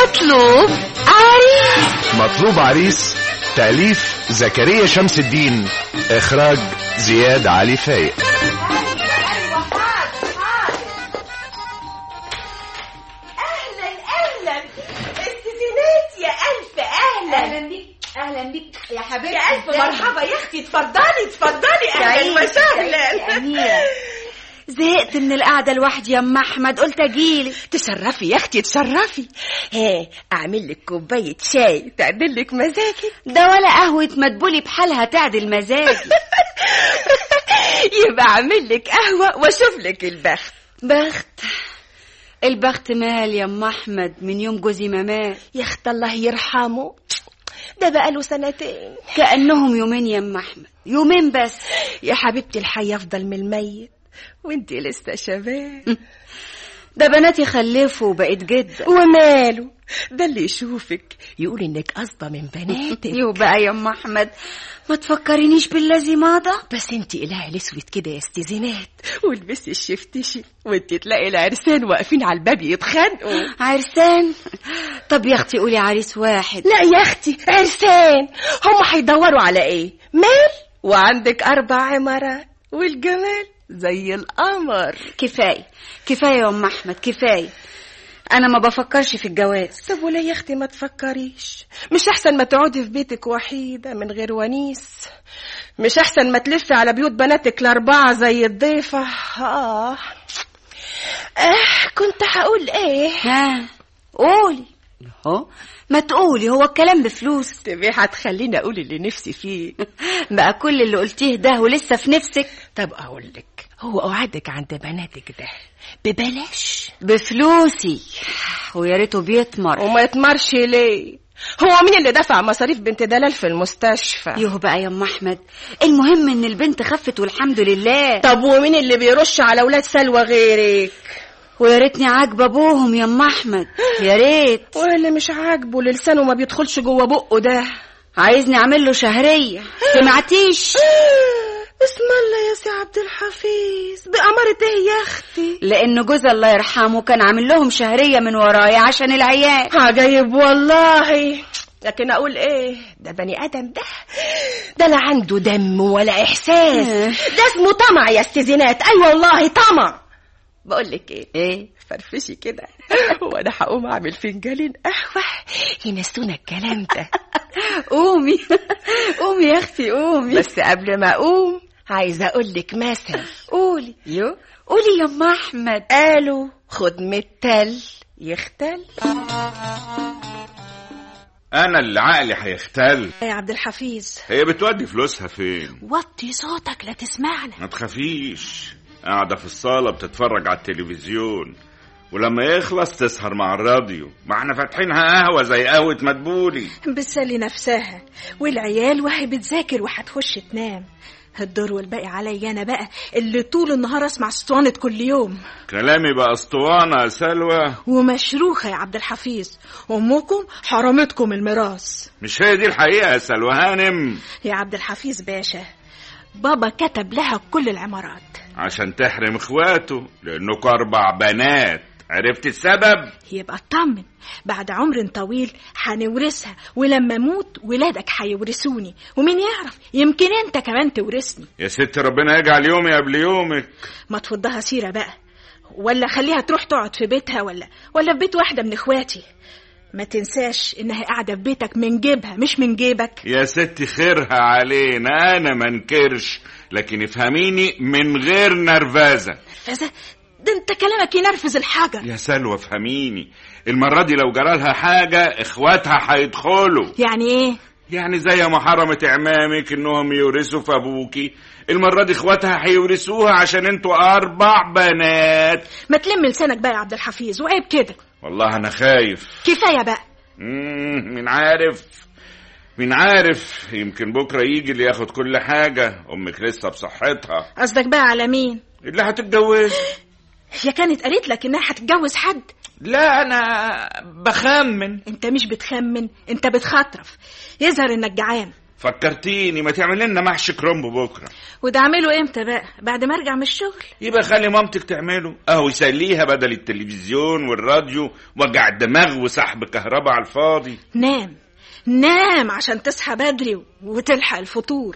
مطلوب عريس مطلوب عريس تأليف زكريا شمس الدين إخراج زياد علي فايق اهلا اهلا استاذنات يا الف اهلا اهلا بيك اهلا بيك يا حبيبتي يا الف مرحبا يا اختي اتفضلي اتفضلي اهلا وسهلا أميرة زهقت من القعدة لوحدي يا ام احمد قلت اجيلك تشرفي يا اختي تشرفي ها اعمل لك كوبايه شاي تعدل لك مزاجك ده ولا قهوة مدبولي بحالها تعدل مزاجي يبقى اعمل لك قهوه واشوف لك البخت بخت البخت مال يا ام احمد من يوم جوزي ما مات يا اخت الله يرحمه ده بقى له سنتين كأنهم يومين يا ام احمد يومين بس يا حبيبتي الحي افضل من الميت وانتي لسه شباب ده بناتي خلفوا وبقيت جدة وماله ده اللي يشوفك يقول انك قصده من بناتك يو بقى يا ام احمد ما تفكرينيش بالذي مضى بس انتي قلعي الاسود كده يا استزينات والبسي الشفتشي وانتي تلاقي العرسان واقفين على الباب يتخانقوا عرسان طب يا اختي قولي عريس واحد لا يا اختي عرسان هم هيدوروا على ايه مال وعندك اربع عمارات والجمال زي القمر كفايه كفايه يا ام احمد كفايه انا ما بفكرش في الجواز طب ولا يا اختي ما تفكريش مش احسن ما تقعدي في بيتك وحيده من غير ونيس مش احسن ما تلفي على بيوت بناتك الاربعه زي الضيفه اه اه كنت هقول ايه ها قولي اهو ما تقولي هو الكلام بفلوس تبقي هتخليني اقول اللي نفسي فيه بقى كل اللي قلتيه ده ولسه في نفسك طب اقول لك هو قعدك عند بناتك ده ببلاش بفلوسي ويا ريته بيتمر وما يتمرش ليه هو مين اللي دفع مصاريف بنت دلال في المستشفى يوه بقى يا ام احمد المهم ان البنت خفت والحمد لله طب ومين اللي بيرش على ولاد سلوى غيرك ويا ريتني عاجبه ابوهم يا ام احمد يا ريت واللي مش عاجبه لسانه ما بيدخلش جوه بقه ده عايزني اعمل له شهريه سمعتيش اسم الله يا سي عبد الحفيظ بأمارة ايه يا اختي لان جوز الله يرحمه كان عامل لهم شهريه من ورايا عشان العيال عجايب والله لكن اقول ايه ده بني ادم ده ده لا عنده دم ولا احساس ده اسمه طمع يا استزينات اي والله طمع بقول لك ايه ايه فرفشي كده وانا هقوم اعمل فنجانين قهوه ينسونا الكلام ده قومي قومي يا اختي قومي بس قبل ما اقوم عايزه اقول لك مثل قولي يو قولي يا ام احمد قالوا خد من التل يختل انا اللي عقلي هيختل يا عبد الحفيظ هي بتودي فلوسها فين وطي صوتك لا تسمعنا ما تخافيش قاعده في الصاله بتتفرج على التلفزيون ولما يخلص تسهر مع الراديو ما احنا فاتحينها قهوه زي قهوه مدبولي بتسلي نفسها والعيال وهي بتذاكر وهتخش تنام الدور والباقي عليا انا بقى اللي طول النهار اسمع اسطوانه كل يوم كلامي بقى اسطوانه يا سلوى ومشروخه يا عبد الحفيظ امكم حرمتكم الميراث مش هي دي الحقيقه يا سلوى هانم يا عبد الحفيظ باشا بابا كتب لها كل العمارات عشان تحرم اخواته لانكم اربع بنات عرفت السبب يبقى اطمن بعد عمر طويل هنورثها ولما اموت ولادك هيورثوني ومين يعرف يمكن انت كمان تورثني يا ست ربنا يجعل يومي قبل يومك ما تفضها سيره بقى ولا خليها تروح تقعد في بيتها ولا ولا في بيت واحده من اخواتي ما تنساش انها قاعده في بيتك من جيبها مش من جيبك يا ست خيرها علينا انا منكرش لكن افهميني من غير نرفزه فذا ده انت كلامك ينرفز الحجر يا سلوى افهميني المرة دي لو جرالها حاجة اخواتها هيدخلوا يعني ايه يعني زي ما حرمت اعمامك انهم يورثوا في ابوكي المرة دي اخواتها هيورثوها عشان انتوا اربع بنات ما تلم لسانك بقى يا عبد الحفيظ وعيب كده والله انا خايف كفايه بقى مم، مين عارف مين عارف يمكن بكرة يجي اللي ياخد كل حاجة امك لسه بصحتها قصدك بقى على مين اللي هتتجوز هي كانت قالت لك انها هتتجوز حد لا انا بخمن انت مش بتخمن انت بتخطرف يظهر انك جعان فكرتيني ما تعمل لنا محشي كرنب بكره وده اعمله امتى بقى بعد ما ارجع من الشغل يبقى خلي مامتك تعمله اهو يسليها بدل التلفزيون والراديو وجع الدماغ وسحب كهرباء على الفاضي نام نام عشان تصحى بدري وتلحق الفطور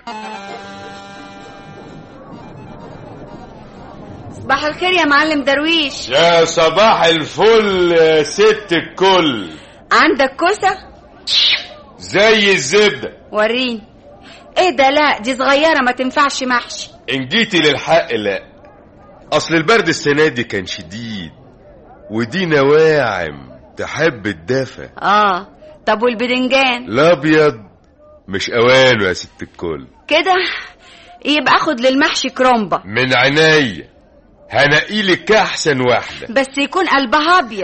صباح الخير يا معلم درويش يا صباح الفل يا ست الكل عندك كوسة زي الزبدة وريني ايه ده لا دي صغيرة ما تنفعش محشي ان جيتي للحق لا اصل البرد السنة دي كان شديد ودي نواعم تحب الدفى اه طب والبدنجان الابيض مش اوانه يا ست الكل كده يبقى اخد للمحشي كرومبة من عينيا هنقيلك احسن واحدة بس يكون قلبها ابيض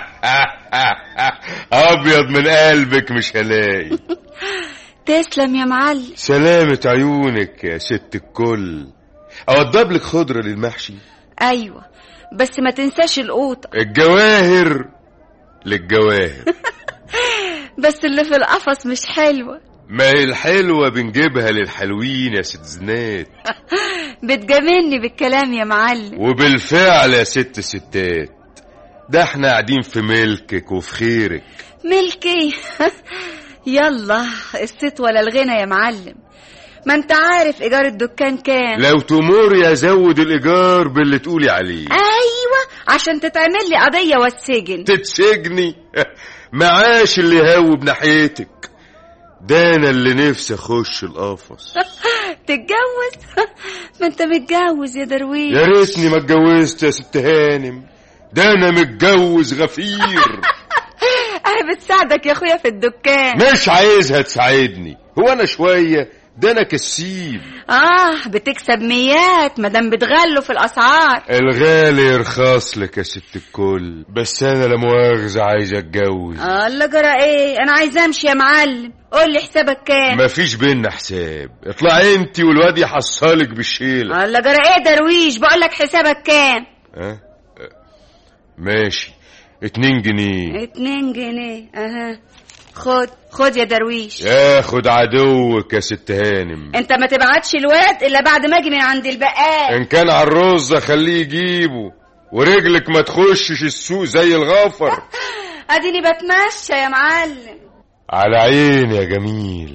ابيض من قلبك مش هلاقي تسلم يا معلم سلامة عيونك يا ست الكل اوضب لك خضرة للمحشي ايوه بس ما تنساش القوطة الجواهر للجواهر بس اللي في القفص مش حلوة ما هي الحلوة بنجيبها للحلوين يا ست زنات بتجاملني بالكلام يا معلم وبالفعل يا ست ستات ده احنا قاعدين في ملكك وفي خيرك ملكي يلا الست ولا الغنى يا معلم ما انت عارف ايجار الدكان كام لو تمر ازود الايجار باللي تقولي عليه ايوه عشان تتعمل لي قضيه والسجن تتسجني معاش اللي يهوب ناحيتك ده انا اللي نفسي اخش القفص تتجوز ما انت متجوز يا درويش يا ريتني ما اتجوزت يا ست هانم ده انا متجوز غفير اهي بتساعدك يا اخويا في الدكان مش عايزها تساعدني هو انا شويه ده انا كسيب اه بتكسب ميات مادام بتغلوا في الاسعار الغالي يرخص لك يا ست الكل بس انا لا مؤاخذه عايز اتجوز آه الله جرى ايه انا عايزه امشي يا معلم قول لي حسابك كام مفيش بينا حساب اطلعي انت والواد يحصلك بالشيله آه الله جرى ايه يا درويش بقول لك حسابك كام ها أه؟ ماشي اتنين جنيه اتنين جنيه اها خد خد يا درويش ياخد عدوك يا ست هانم انت ما تبعتش الواد الا بعد ما اجي من عند البقال ان كان على الرز خليه يجيبه ورجلك ما تخشش السوق زي الغفر اديني بتمشى يا معلم على عيني يا جميل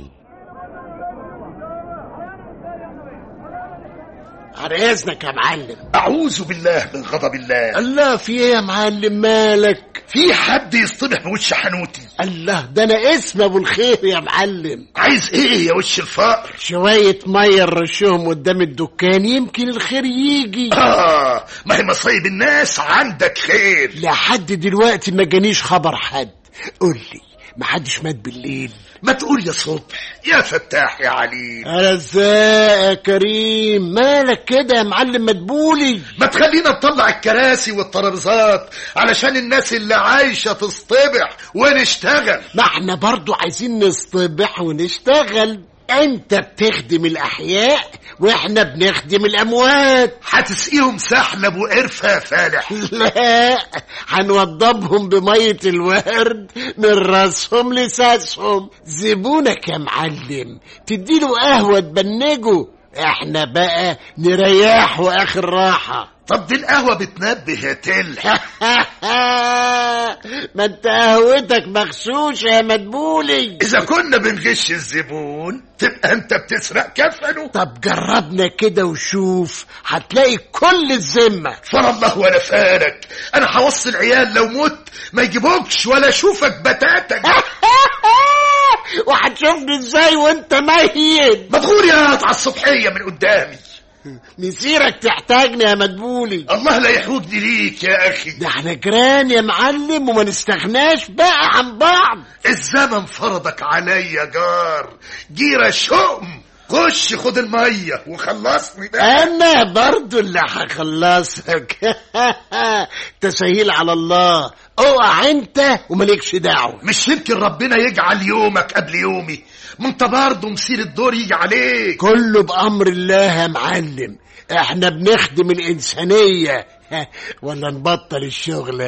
على اذنك يا معلم أعوذ بالله من غضب الله الله في ايه يا معلم مالك في حد يصطبح بوش حنوتي الله ده انا اسم ابو الخير يا معلم عايز ايه يا وش الفقر شوية مية نرشهم قدام الدكان يمكن الخير يجي آه ما هي مصايب الناس عندك خير لحد دلوقتي ما جانيش خبر حد قول لي محدش مات بالليل ما تقول يا صبح يا فتاح يا عليم ارزاق يا كريم مالك كده يا معلم مدبولي ما تخلينا نطلع الكراسي والترابيزات علشان الناس اللي عايشة تصطبح ونشتغل ما احنا برضو عايزين نصطبح ونشتغل انت بتخدم الاحياء واحنا بنخدم الاموات هتسقيهم سحلب وقرفة يا فالح لا هنوضبهم بمية الورد من راسهم لساسهم زبونك يا معلم تديله قهوة تبنجه احنا بقى نريحه اخر راحة طب دي القهوة بتنبه يا تل ما انت قهوتك مغشوشة يا مدبولي إذا كنا بنغش الزبون تبقى أنت بتسرق كفنه طب جربنا كده وشوف هتلاقي كل الذمة فر الله ولا فارك أنا هوصي العيال لو مت ما يجيبوكش ولا أشوفك بتاتك وهتشوفني ازاي وانت ميت مدغور يا على السطحية من قدامي مسيرك تحتاجني يا مدبولي الله لا يحوجني ليك يا أخي ده احنا جيران يا معلم وما نستغناش بقى عن بعض الزمن فرضك عليا جار جيرة شؤم خش خد المية وخلصني بقى انا برضو اللي هخلصك تسهيل على الله اوعى انت وملكش دعوة مش يمكن ربنا يجعل يومك قبل يومي ما انت برضه مسير الدور يجي عليك كله بأمر الله يا معلم احنا بنخدم الإنسانية ولا نبطل الشغل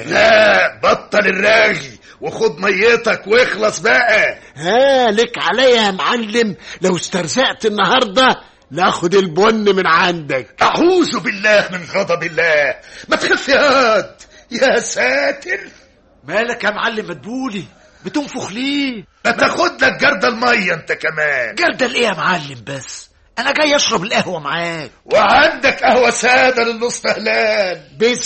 لا بطل الراغي وخد ميتك واخلص بقى ها لك عليا يا معلم لو استرزقت النهارده لاخد البن من عندك اعوذ بالله من غضب الله ما تخف ياض يا ساتر مالك يا معلم مدبولي بتنفخ ليه ما تاخد لك جرد الميه انت كمان جردل ايه يا معلم بس انا جاي اشرب القهوه معاك وعندك قهوه ساده للمستهلان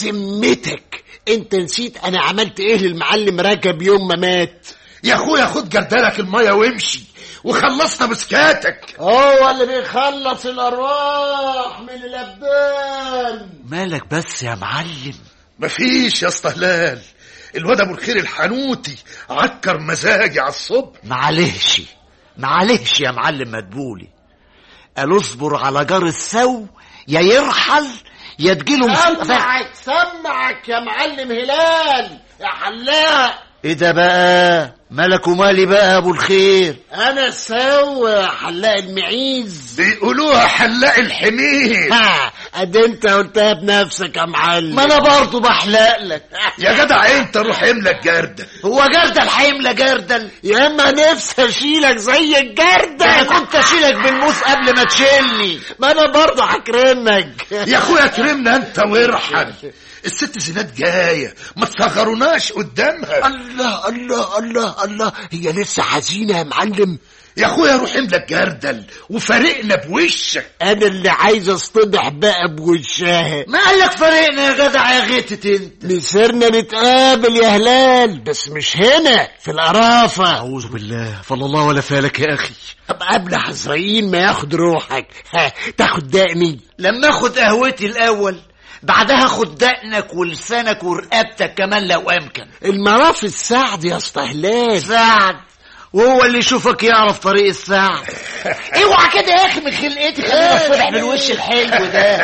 بسمتك انت نسيت انا عملت ايه للمعلم رجب يوم ما مات يا اخويا خد جردلك الميه وامشي وخلصنا مسكاتك هو اللي بيخلص الارواح من الابدان مالك بس يا معلم مفيش يا استهلال الواد ابو الخير الحنوتي عكر مزاجي على الصبح معلش معلش يا معلم مدبولي قال اصبر على جار السو يا يرحل يا تجيله مصيبة سمعك سمعك يا معلم هلال يا حلاق ايه ده بقى مالك ومالي بقى يا ابو الخير انا سوى حلاق المعيز بيقولوها حلاق الحمير ها قد انت قلتها بنفسك يا معلم ما انا برضه بحلق لك يا جدع انت روح املك جردل هو جردل هيملى جردل يا اما نفسي اشيلك زي الجردل انا كنت اشيلك بالموس قبل ما تشيلني ما انا برضه هكرمك يا اخويا كرمنا انت وارحل الست زينات جايه ما تصغروناش قدامها الله الله الله الله هي لسه حزينه يا معلم يا اخويا روح املك جردل وفارقنا بوشك انا اللي عايز اصطبح بقى بوشها ما قالك فريقنا يا جدع يا غيتت انت مسيرنا نتقابل يا هلال بس مش هنا في القرافة اعوذ بالله فالله الله ولا فالك يا اخي طب قبل حزرائيل ما ياخد روحك ها تاخد دقني لما اخد قهوتي الاول بعدها خد دقنك ولسانك ورقبتك كمان لو امكن المراف السعد يا اسطى هلال سعد وهو اللي يشوفك يعرف طريق السعد اوعى كده يا اخي من خلقتي خلينا نصطبح بالوش الحلو ده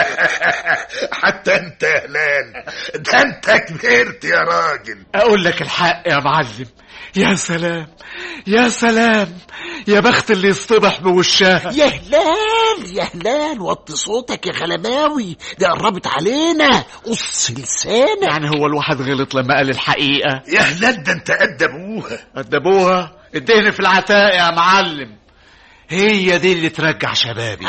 حتى انت يا هلال ده انت كبرت يا راجل اقول لك الحق يا معلم يا سلام يا سلام يا بخت اللي يصطبح بوشها يا هلال يا هلال وطي صوتك يا غلباوي دي قربت علينا قص لسانك يعني هو الواحد غلط لما قال الحقيقة يا هلال ده انت قد ابوها أدبوها ادهني في العتاق يا معلم هي دي اللي ترجع شبابي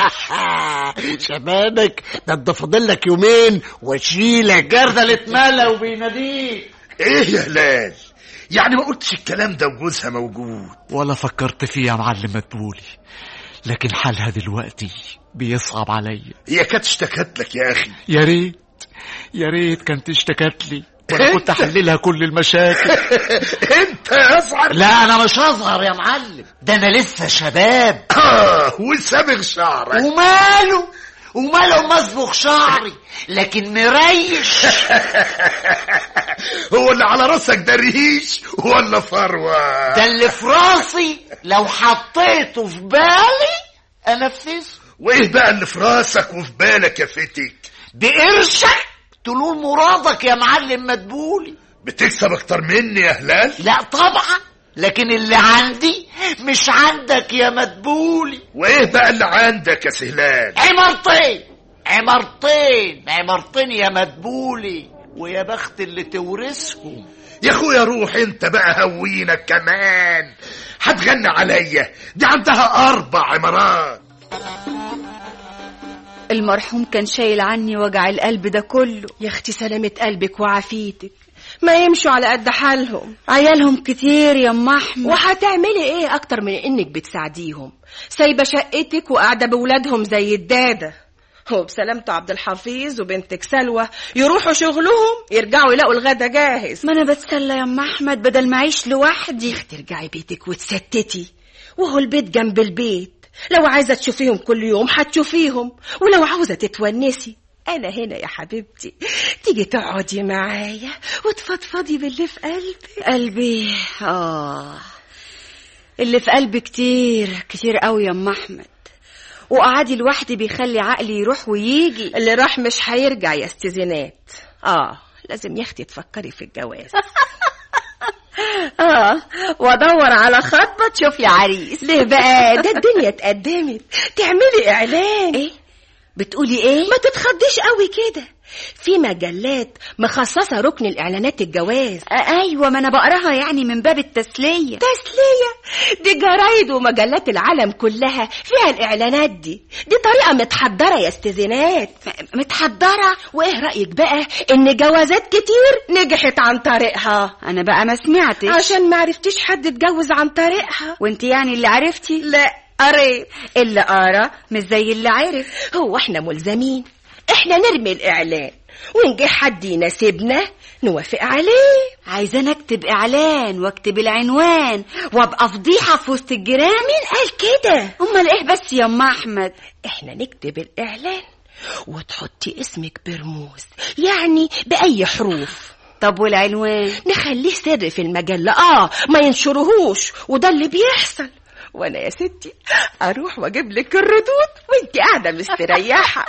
شبابك ده انت فاضل لك يومين واشيلك جردل اتملى وبيناديك ايه يا هلال يعني ما قلتش الكلام ده وجوزها موجود ولا فكرت فيه يا معلم مدبولي لكن حالها دلوقتي بيصعب عليا هي كانت اشتكت لك يا اخي يا ريت يا ريت كانت اشتكت لي وانا كنت احللها كل المشاكل انت يا اصعر لا انا مش هظهر يا معلم ده انا لسه شباب اه وسابغ شعرك وماله وماله مصبغ شعري لكن مريش هو اللي على راسك ده ريش ولا فروه ده اللي في راسي لو حطيته في بالي انفذه وايه بقى اللي في راسك وفي بالك يا فتك بقرشك تلول مرادك يا معلم مدبولي بتكسب اكتر مني يا هلال لا طبعا لكن اللي عندي مش عندك يا مدبولي وايه بقى اللي عندك يا سهلان عمارتين عمارتين عمارتين يا مدبولي ويا بخت اللي تورثهم يا اخويا روح انت بقى هوينك كمان هتغني عليا دي عندها اربع عمارات المرحوم كان شايل عني وجع القلب ده كله يا اختي سلامة قلبك وعافيتك ما يمشوا على قد حالهم عيالهم كتير يا ام احمد وهتعملي ايه اكتر من انك بتساعديهم سايبه شقتك وقاعده بولادهم زي الداده وبسلامته عبد الحفيظ وبنتك سلوى يروحوا شغلهم يرجعوا يلاقوا الغدا جاهز ما انا بتسلى يا ام احمد بدل ما اعيش لوحدي ترجعي بيتك وتستتي وهو البيت جنب البيت لو عايزه تشوفيهم كل يوم هتشوفيهم ولو عاوزه تتونسي انا هنا يا حبيبتي تيجي تقعدي معايا وتفضفضي باللي في قلبك قلبي اه اللي في قلبي كتير كتير قوي يا ام احمد وقعدي لوحدي بيخلي عقلي يروح ويجي اللي راح مش هيرجع يا استزينات اه لازم يا اختي تفكري في الجواز اه وادور على خطبه تشوف لي عريس ليه بقى ده الدنيا اتقدمت تعملي اعلان ايه بتقولي ايه ما تتخضيش قوي كده في مجلات مخصصة ركن الإعلانات الجواز آه ايوه ما انا بقراها يعني من باب التسليه تسلية دي جرايد ومجلات العالم كلها فيها الإعلانات دي دي طريقة متحضرة يا استاذينات متحضره وإيه رأيك بقى إن جوازات كتير نجحت عن طريقها انا بقى ما سمعتش عشان ما عرفتيش حد اتجوز عن طريقها وانت يعني اللي عرفتي لا قريت اللي قرا مش زي اللي عرف هو احنا ملزمين احنا نرمي الإعلان ونجي حد يناسبنا نوافق عليه عايزاني اكتب اعلان واكتب العنوان وابقى فضيحه في وسط الجيران مين قال كده امال ايه بس يا ام احمد احنا نكتب الإعلان وتحطي اسمك برموز يعني بأي حروف طب والعنوان نخليه سر في المجلة اه ما ينشرهوش وده اللي بيحصل وانا يا ستي اروح واجيب لك الردود وانت قاعده مستريحه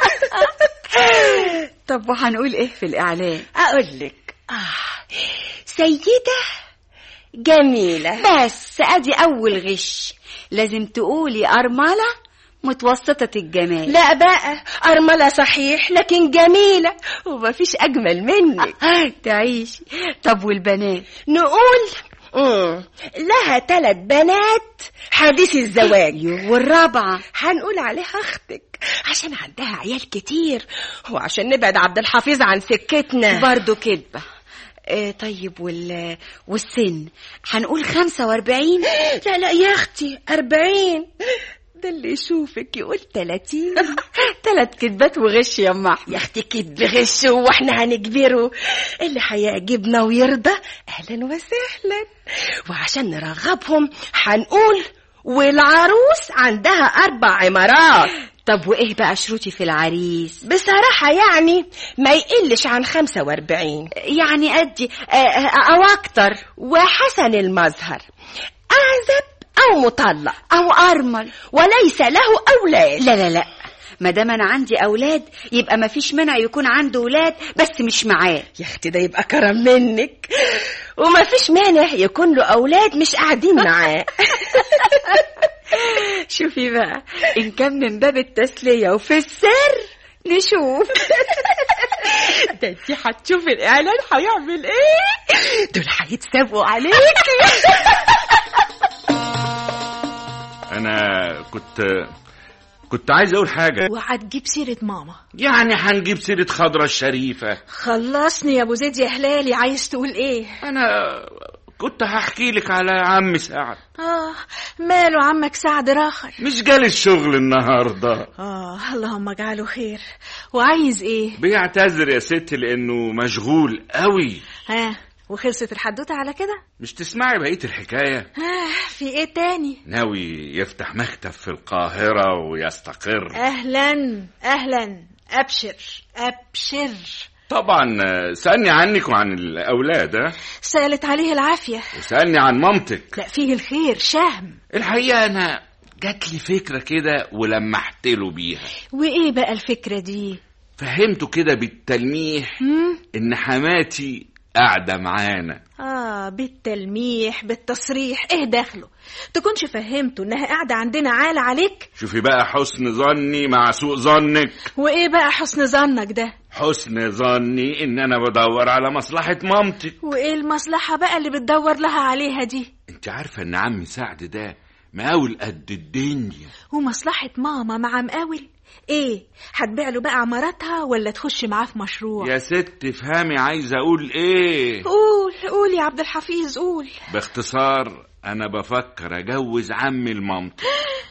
طب وهنقول ايه في الاعلان اقول لك اه سيده جميله بس ادي اول غش لازم تقولي ارمله متوسطه الجمال لا بقى أرملة صحيح لكن جميلة ومفيش أجمل منك تعيشي طب والبنات نقول مم. لها ثلاث بنات حديث الزواج والرابعه هنقول عليها اختك عشان عندها عيال كتير وعشان نبعد عبد الحفيظ عن سكتنا برضو كدبه آه طيب وال والسن هنقول خمسة واربعين لا لا يا اختي أربعين ده اللي يشوفك يقول تلاتين تلات كدبات وغش يا ام احمد يا اختي كدب غش واحنا هنجبره اللي هيعجبنا ويرضى اهلا وسهلا وعشان نرغبهم هنقول والعروس عندها اربع عمارات طب وايه بقى شروطي في العريس بصراحة يعني ما يقلش عن خمسة واربعين يعني ادي آه، آه، او اكتر وحسن المظهر أعزب أو مطلق او ارمل وليس له أولاد لا لا لا ما دام انا عندي اولاد يبقى ما فيش مانع يكون عنده اولاد بس مش معاه يا اختي ده يبقى كرم منك وما فيش مانع يكون له أولاد مش قاعدين معاه شوفي بقى ان كان من باب التسليه وفي السر نشوف ده انت هتشوفي الإعلان هيعمل إيه دول هيتسابقوا عليك انا كنت كنت عايز اقول حاجه وهتجيب سيرة ماما يعني هنجيب سيره خضرة الشريفه خلصني يا ابو زيد يا هلالي عايز تقول ايه انا كنت هحكي لك على عم سعد اه ماله عمك سعد راخر مش جالي الشغل النهارده اه اللهم اجعله خير وعايز ايه بيعتذر يا ستي لانه مشغول قوي ها وخلصت الحدوته على كده مش تسمعي بقيه الحكايه آه في ايه تاني ناوي يفتح مكتب في القاهره ويستقر اهلا اهلا ابشر ابشر طبعا آه، سألني عنك وعن الأولاد ها؟ سالت عليه العافيه وسألني عن مامتك لا فيه الخير شهم الحقيقة أنا جات لي فكرة كده ولمحت له بيها وايه بقى الفكره دي فهمته كده بالتلميح هم؟ إن حماتي قاعدة معانا اه بالتلميح بالتصريح ايه دخله تكونش فهمته انها قاعده عندنا عالة عليك شوفي بقى حسن ظني مع سوء ظنك وايه بقى حسن ظنك ده حسن ظني إن أنا بدور على مصلحة مامتك وايه المصلحه بقى اللي بتدور لها عليها دي أنت عارفة إن عمي سعد ده مقاول قد الدنيا ومصلحه ماما مع مقاول ايه هتبيع له بقى عماراتها ولا تخش معاه في مشروع يا ست افهمي عايز أقول إيه قول قول يا عبد الحفيظ قول باختصار أنا بفكر أجوز عمي لمامتك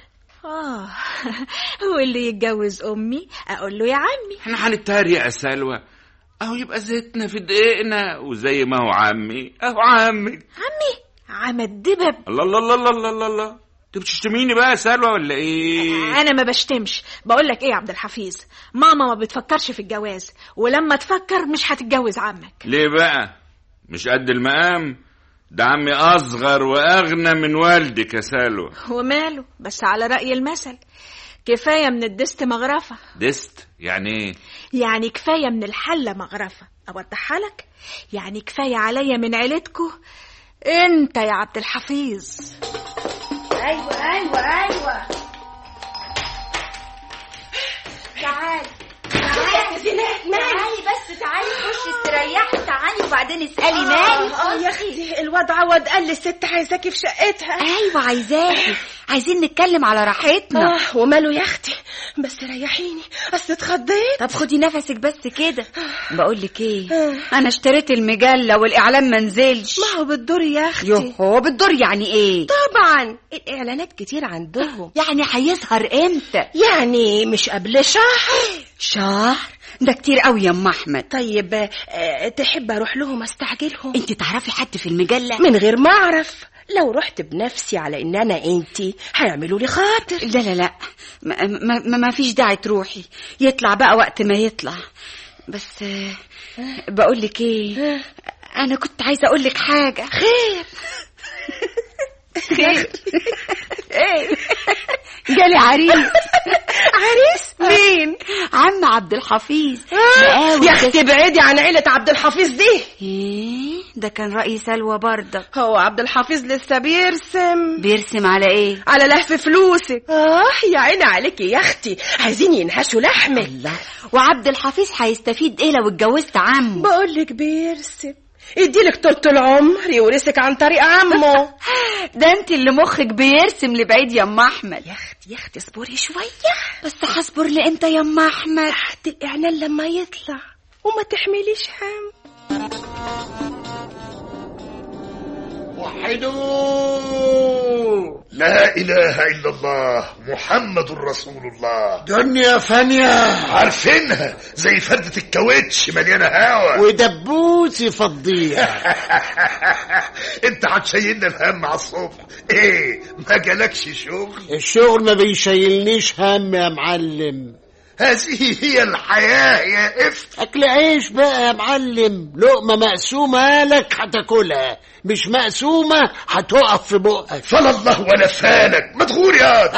اه واللي يتجوز امي اقول له يا عمي احنا هنتريق يا سلوى اهو يبقى زيتنا في دقيقنا وزي ما هو عمي اهو عمي عمي عم الدبب الله الله الله الله الله الله الله انت بتشتميني بقى يا سلوى ولا ايه انا ما بشتمش بقول لك ايه يا عبد الحفيظ ماما ما بتفكرش في الجواز ولما تفكر مش هتتجوز عمك ليه بقى مش قد المقام ده عمي اصغر واغنى من والدك يا سلوى وماله بس على رأي المثل كفاية من الدست مغرفة دست يعني ايه يعني كفاية من الحلة مغرفة أوضحها لك يعني كفاية عليا من عيلتكو انت يا عبد الحفيظ ايوه ايوه ايوه تعالي تعالي بس تعالي خشي استريحي تعالي وبعدين اسألي مالي اه يا اختي الواد عوض قال للست عايزاكي في شقتها ايوه عايزاكي عايزين نتكلم على راحتنا اه وماله يا اختي بس ريحيني اصل اتخضيت طب خدي نفسك بس كده بقول لك ايه انا اشتريت المجله والاعلان ما نزلش ما هو بالدور يا اختي يوه هو بالدور يعني ايه طبعا الاعلانات كتير عندهم يعني هيظهر امتى يعني مش قبل شهر شهر ده كتير قوي يا ام احمد طيب آه، تحب اروح لهم استعجلهم انت تعرفي حد في المجله من غير ما اعرف لو رحت بنفسي على ان انا انتي هيعملوا لي خاطر لا لا لا ما, ما, ما فيش داعي تروحي يطلع بقى وقت ما يطلع بس آه، بقول لك ايه انا كنت عايزه اقول لك حاجه خير خير ايه جالي عريس عريس مين عم عبد الحفيظ يا اختي ابعدي عن عيلة عبد الحفيظ دي ايه ده كان رأي سلوى برضك هو عبد الحفيظ لسه بيرسم بيرسم على ايه على لهف فلوسك اه يا عيني عليكي يا اختي عايزين ينهشوا لحمك الله وعبد الحفيظ هيستفيد ايه لو اتجوزت عمه بقول لك بيرسم يديلك طول العمر يورثك عن طريق عمه ده انت اللي مخك بيرسم لبعيد يا ام احمد يا اختي يا اختي اصبري شويه بس هصبر لامتى يا ام احمد لحد الاعلان لما يطلع وما تحمليش هم وحدوا لا إله إلا الله محمد رسول الله دنيا فانية عارفينها زي فردة الكاوتش مليانة هوا ودبوس يفضيها انت هتشيلنا الهم على الصبح ايه ما جالكش شغل الشغل ما بيشيلنيش هم يا معلم هذه هي الحياة يا اف أكل عيش بقى يا معلم لقمة مقسومة لك هتاكلها مش مقسومة هتقف في بقك فلا الله ولا فالك مدغور يا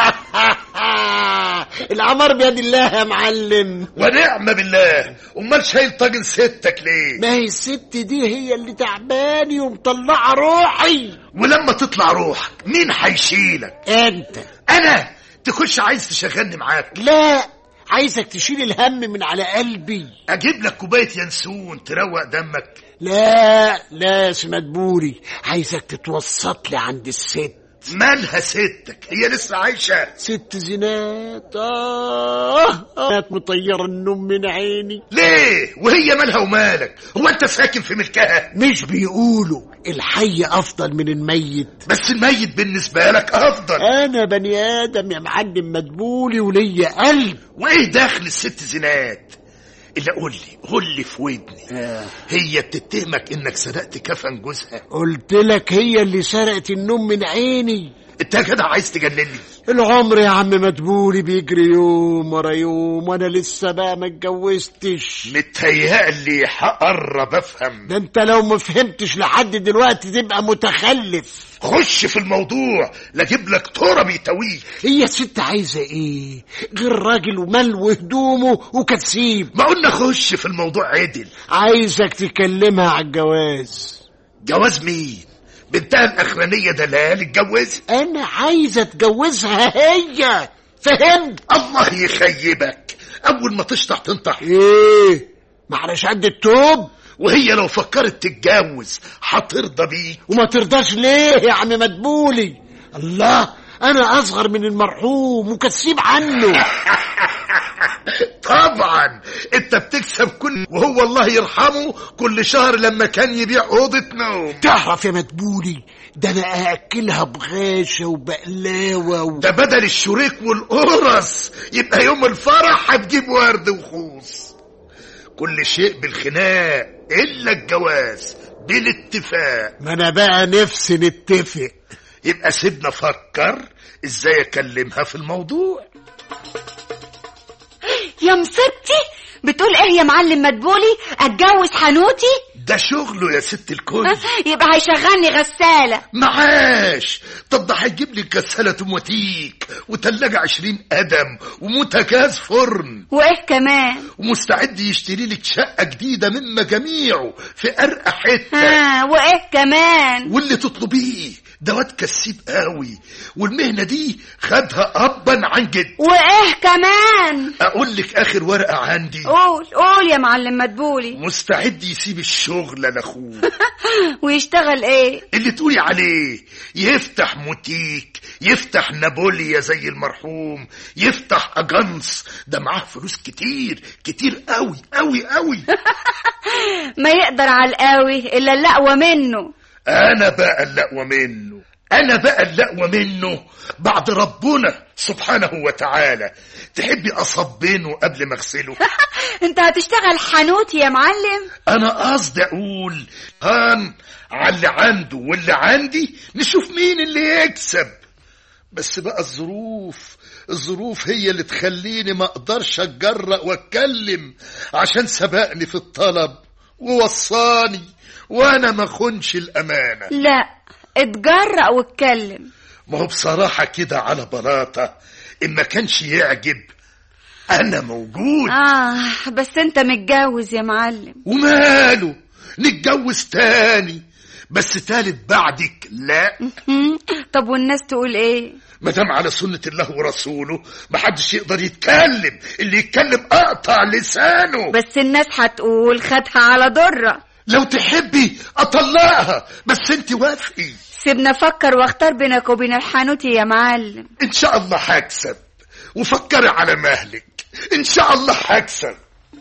العمار بيد الله يا معلم ونعم بالله امال شايل طاجن ستك ليه ما هي الست دي هي اللي تعباني ومطلعة روحي ولما تطلع روحك مين هيشيلك انت انا تخش عايز تشغلني معاك لا عايزك تشيل الهم من على قلبي اجيب لك كوبايه ينسون تروق دمك لا لا يا مدبوري عايزك تتوسط لي عند الست مالها ستك هي لسه عايشه ست زينات آه آه مطيرة النوم من عيني ليه وهي مالها ومالك هو انت ساكن في ملكها مش بيقولوا الحي أفضل من الميت بس الميت بالنسبه لك افضل أنا بني آدم يا معلم مدبولي وليا قلب وايه داخل الست زينات الا قول لي قول لي في ودني آه. هي بتتهمك انك سرقت كفن جوزها قلت لك هي اللي سرقت النوم من عيني انت يا جدع عايز تجنني العمر يا عم مدبولي بيجري يوم ورا يوم وانا لسه بقى ما اتجوزتش متهيألي هقرب افهم ده انت لو ما فهمتش لحد دلوقتي تبقى متخلف خش في الموضوع لا اجيب لك ترى يتويه هي الست عايزه ايه غير راجل ومال وهدومه وكتسيب ما قلنا خش في الموضوع عدل عايزك تكلمها على الجواز جواز مين بنتها الاخرانيه دلال اتجوزت انا عايزه اتجوزها هي فهمت الله يخيبك اول ما تشطح تنطح ايه معلش قد التوب وهي لو فكرت تتجوز هترضى بيك وما ترضاش ليه يا عم مدبولي الله انا اصغر من المرحوم وكسيب عنه طبعا انت بتكسب كل وهو الله يرحمه كل شهر لما كان يبيع اوضه نوم تعرف يا مدبولي ده انا ااكلها بغاشه وبقلاوه و... ده بدل الشريك والقرص يبقى يوم الفرح هتجيب ورد وخوص كل شيء بالخناق الا الجواز بالاتفاق ما انا بقى نفسي نتفق يبقى سيبنا افكر ازاي اكلمها في الموضوع يا مصيبتي بتقول ايه يا معلم مدبولي اتجوز حنوتي ده شغله يا ست الكل يبقى هيشغلني غسالة معاش طب ده هيجيب لي غسالة توماتيك وتلاجة عشرين قدم وموتجاز فرن وايه كمان ومستعد يشتري لك شقة جديدة من مجاميعه في أرقى حتة ها وايه كمان واللي تطلبيه ده واد كسيب قوي والمهنة دي خدها أبا عن جد وايه كمان أقول لك آخر ورقة عندي قول قول يا معلم مدبولي مستعد يسيب الشغل لأخوه ويشتغل ايه اللي تقولي عليه يفتح موتيك يفتح نابوليا زي المرحوم يفتح أجنس ده معاه فلوس كتير كتير قوي قوي قوي ما يقدر على القوي الا اللقوة منه أنا بقى اللقوة منه أنا بقى اللقوة منه بعد ربنا سبحانه وتعالى تحبي أصبنه قبل ما أغسله انت هتشتغل حانوت يا معلم أنا قصدي أقول هان على اللي عنده واللي عندي نشوف مين اللي يكسب بس بقى الظروف الظروف هي اللي تخليني ما اقدرش اتجرأ واتكلم عشان سبقني في الطلب ووصاني وانا ما خنش الامانه لا اتجرأ واتكلم ما هو بصراحه كده على بلاطه ان ما كانش يعجب انا موجود اه بس انت متجوز يا معلم وماله نتجوز تاني بس تالت بعدك لا طب والناس تقول ايه ما دام على سنة الله ورسوله محدش يقدر يتكلم اللي يتكلم اقطع لسانه بس الناس هتقول خدها على ضرة لو تحبي اطلقها بس انت وافقي سيبنا افكر واختار بينك وبين الحانوتي يا معلم ان شاء الله هكسب وفكري على مهلك ان شاء الله هكسب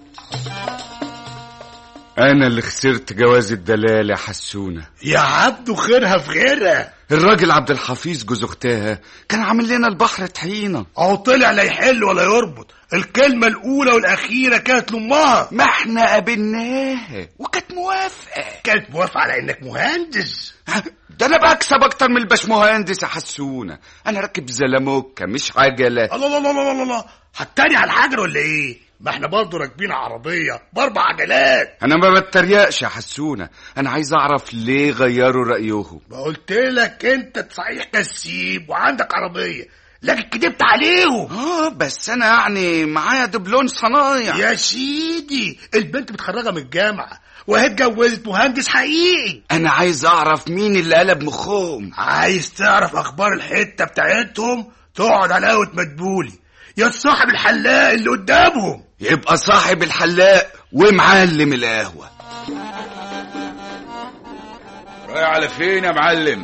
انا اللي خسرت جواز الدلال يا حسونه يا عبدو خيرها في غيرها الراجل عبد الحفيظ جوز اختها كان عامل لنا البحر طحينه اهو طلع لا يحل ولا يربط الكلمة الأولى والأخيرة كانت لأمها ما احنا قابلناها وكانت موافقه كانت موافقة على إنك مهندس ده انا بكسب اكتر من الباشمهندس يا حسونه انا راكب زلموكه مش عجله الله الله الله الله الله الله هتاني على الحجر ولا إيه؟ ما احنا برضه راكبين عربية بأربع عجلات انا ما بتريقش يا حسونه انا عايز اعرف ليه غيروا رايهم ما قلت لك أنت صحيح كسيب وعندك عربية لكن كدبت عليهم اه بس انا يعني معايا دبلون صنايع يا سيدي البنت متخرجة من الجامعة وهي اتجوزت مهندس حقيقي انا عايز اعرف مين اللي قلب مخهم عايز تعرف اخبار الحته بتاعتهم تقعد على قهوه مدبولي يا صاحب الحلاق اللي قدامهم يبقى صاحب الحلاق ومعلم القهوه رايح على فين يا معلم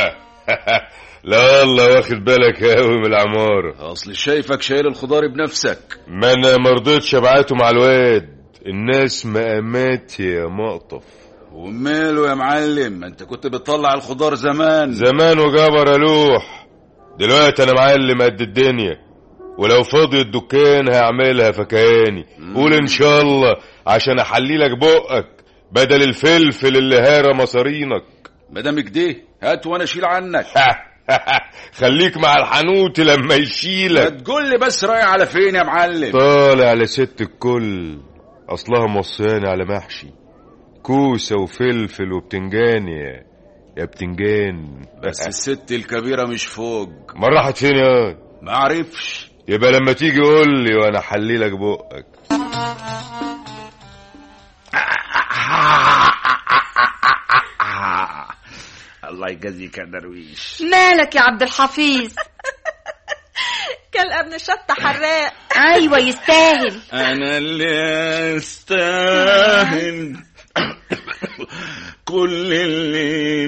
لا والله واخد بالك قوي من العمارة اصل شايفك شايل الخضار بنفسك ما انا مرضتش ابعته مع الواد الناس مقامات يا مقطف وماله يا معلم ما انت كنت بتطلع الخضار زمان زمان وجبر الوح دلوقتي انا معلم قد الدنيا ولو فاضي الدكان هعملها فكهاني قول ان شاء الله عشان احليلك بقك بدل الفلفل اللي هارى مصارينك مدام كده هات وانا اشيل عنك خليك مع الحنوت لما ما يشيلك تقول لي بس رايح على فين يا معلم طالع لست الكل اصلها موصياني على محشي كوسه وفلفل وبتنجان يا يا بتنجان بس الست الكبيرة مش فوق ما راحت فين يا ما عرفش يبقى لما تيجي قول لي وانا احليلك بقك الله يجازيك يا درويش مالك يا عبد الحفيظ كل ابن شطة حراق ايوه يستاهل انا اللي استاهل كل اللي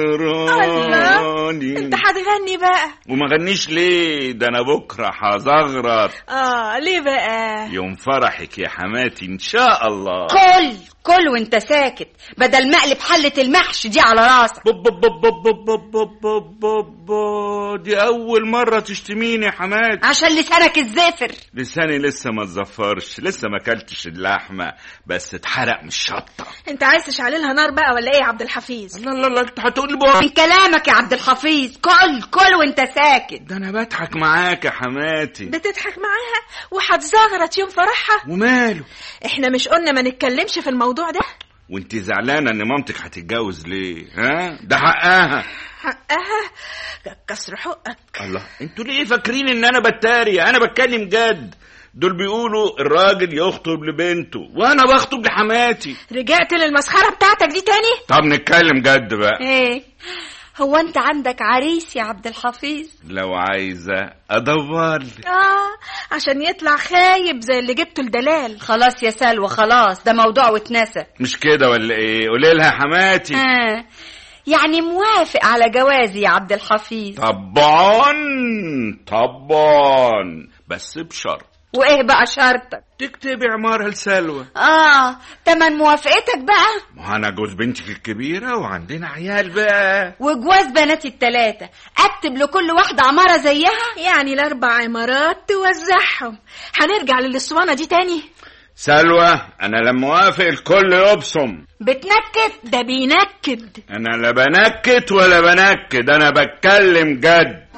جراني انت هتغني بقى وما غنيش ليه ده انا بكره هزغرط اه ليه بقى يوم فرحك يا حماتي ان شاء الله كل كل وانت ساكت بدل مقلب حلة المحشي دي على راسك بب بب بب بب بب بب بب بب دي اول مره تشتميني يا حماتي عشان لسانك الزفر لساني لسه ما اتزفرش لسه ما اكلتش اللحمه بس اتحرق من الشطه انت عايز تشعللها نار بقى ولا ايه يا عبد الحفيظ لا لا لا انت هتقول بقى من كلامك يا عبد الحفيظ كل كل وانت ساكت ده انا بضحك معاك يا حماتي بتضحك معاها وهتزغرط يوم فرحها وماله احنا مش قلنا ما نتكلمش في الموضوع ده وانت زعلانه ان مامتك هتتجوز ليه ها ده حقها حقها كسر حقك الله انتوا ليه فاكرين ان انا بتاري انا بتكلم جد دول بيقولوا الراجل يخطب لبنته وانا بخطب لحماتي رجعت للمسخرة بتاعتك دي تاني طب نتكلم جد بقى ايه هو انت عندك عريس يا عبد الحفيظ لو عايزة ادور لك. اه عشان يطلع خايب زي اللي جبته الدلال خلاص يا سلوى خلاص ده موضوع واتنسى مش كده ولا ايه قولي لها حماتي آه. يعني موافق على جوازي يا عبد الحفيظ طبعا طبعا بس بشرط وايه بقى شرطك تكتبي عمارها لسلوى اه تمن موافقتك بقى ما انا جوز بنتك الكبيرة وعندنا عيال بقى وجواز بناتي التلاتة اكتب لكل واحدة عمارة زيها يعني الاربع عمارات توزعهم هنرجع للاسوانه دي تاني سلوى انا لما اوافق الكل يبصم بتنكت ده بينكد انا لا بنكت ولا بنكد انا بتكلم جد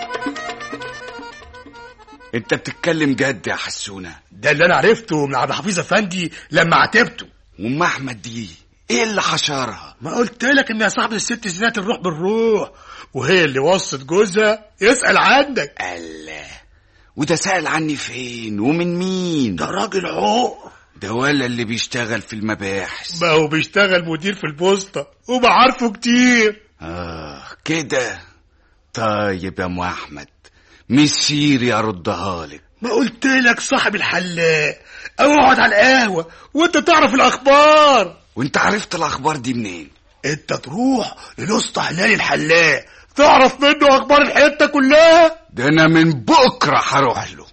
انت بتتكلم جد يا حسونه ده اللي انا عرفته من عبد الحفيظ افندي لما عاتبته وام احمد دي ايه اللي حشرها ما قلت لك انها صاحبة الست زينات الروح بالروح وهي اللي وصت جوزها يسأل عنك الله وده سأل عني فين ومن مين ده راجل عقر ده ولا اللي بيشتغل في المباحث ما هو بيشتغل مدير في البوسطة وبعرفه كتير اه كده طيب يا ام احمد مسيري اردها لك ما قلت لك صاحب الحلاق او اقعد على القهوة وانت تعرف الاخبار وانت عرفت الاخبار دي منين انت تروح للاسطى هلال الحلاق تعرف منه اخبار الحتة كلها ده انا من بكره هروح له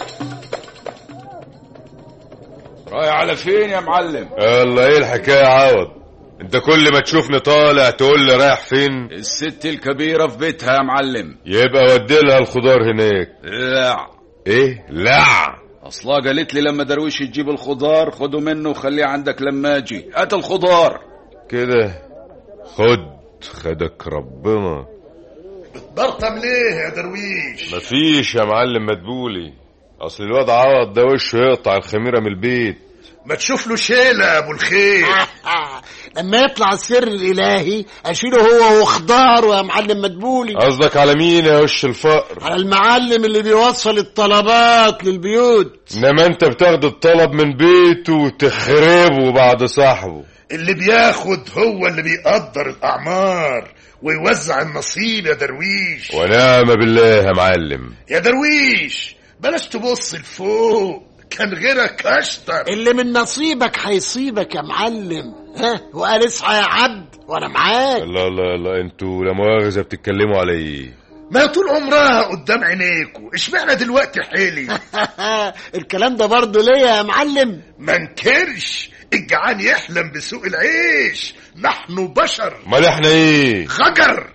رايح على فين يا معلم الله ايه الحكايه يا عوض انت كل ما تشوفني طالع تقول لي رايح فين الست الكبيرة في بيتها يا معلم يبقى ودي لها الخضار هناك لا ايه لا اصلا قالت لي لما درويش تجيب الخضار خده منه وخليه عندك لما اجي هات الخضار كده خد خدك ربنا برطم ليه يا درويش مفيش يا معلم مدبولي اصل الواد عوض ده وشه يقطع الخميره من البيت ما تشوف له شيلة يا ابو الخير لما يطلع السر الالهي اشيله هو وخضاره يا معلم مدبولي قصدك على مين يا وش الفقر على المعلم اللي بيوصل الطلبات للبيوت انما انت بتاخد الطلب من بيته وتخربه بعد صاحبه اللي بياخد هو اللي بيقدر الاعمار ويوزع النصيب يا درويش ونعم بالله يا معلم يا درويش بلاش تبص لفوق كان غيرك اشطر اللي من نصيبك هيصيبك يا معلم ها وقال اصحى يا عبد وانا معاك الله الله الله انتوا لا مؤاخذه بتتكلموا على ايه ما طول عمرها قدام عينيكوا اشمعنى دلوقتي حيلي الكلام ده برضه ليا يا معلم ما انكرش الجعان يحلم بسوق العيش نحن بشر امال احنا ايه خجر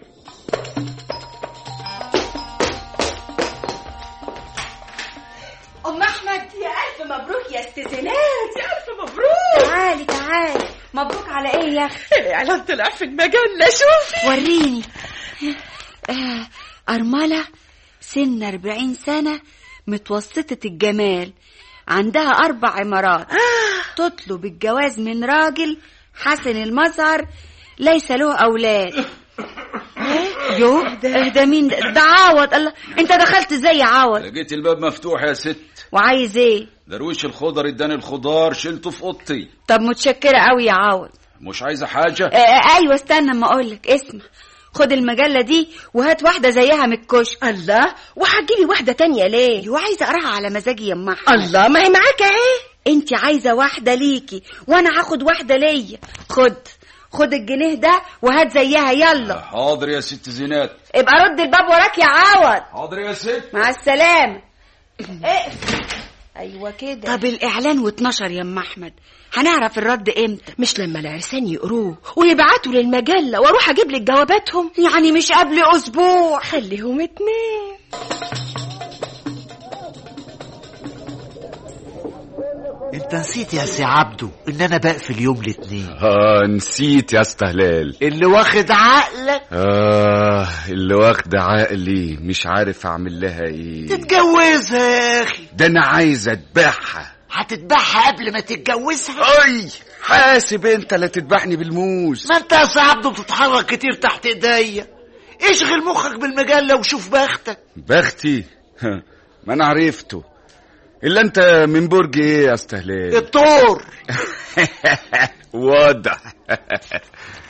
ام احمد يا الف مبروك يا استاذنات يا الف مبروك تعالي تعالي مبروك على ايه يا اخي الاعلان طلع في المجله شوفي وريني آه أرملة سن أربعين سنة متوسطة الجمال عندها أربع عمارات تطلب الجواز من راجل حسن المظهر ليس له أولاد يو إيه ده مين ده, ده عوض الله انت دخلت ازاي يا عوض لقيت الباب مفتوح يا ست وعايز ايه درويش الخضر اداني الخضار شلته في اوضتي طب متشكرة قوي يا عوض مش عايزه حاجه آه آه، ايوه استنى اما اقولك اسمع خد المجلة دي وهات واحدة زيها من الكشك الله وهتجيبي واحدة تانية ليه وعايزة اقراها على مزاجي يا ام احمد الله ما هي معاك اهي انت عايزة واحدة ليكي وانا هاخد واحدة ليا خد خد الجنيه ده وهات زيها يلا حاضر يا ست زينات ابقى رد الباب وراك يا عوض حاضر يا ست مع السلامة اقفل ايوه كده طب الاعلان واتنشر يا ام احمد هنعرف الرد امتى مش لما العرسان يقروه ويبعتوا للمجلة واروح اجيب لك جواباتهم يعني مش قبل اسبوع خليهم اتنين انت نسيت يا سي عبده ان انا بقفل يوم الاثنين اه نسيت يا استهلال اللي واخد عقلك اه اللي واخد عقلي مش عارف اعمل لها ايه تتجوزها يا اخي ده انا عايز اذبحها هتذبحها قبل ما تتجوزها اي حاسب انت لا تذبحني بالموس ما انت يا سي عبده بتتحرك كتير تحت ايديا اشغل مخك بالمجلة وشوف بختك بختي ما انا عرفته الا انت من برج ايه يا استهلال الطور واضح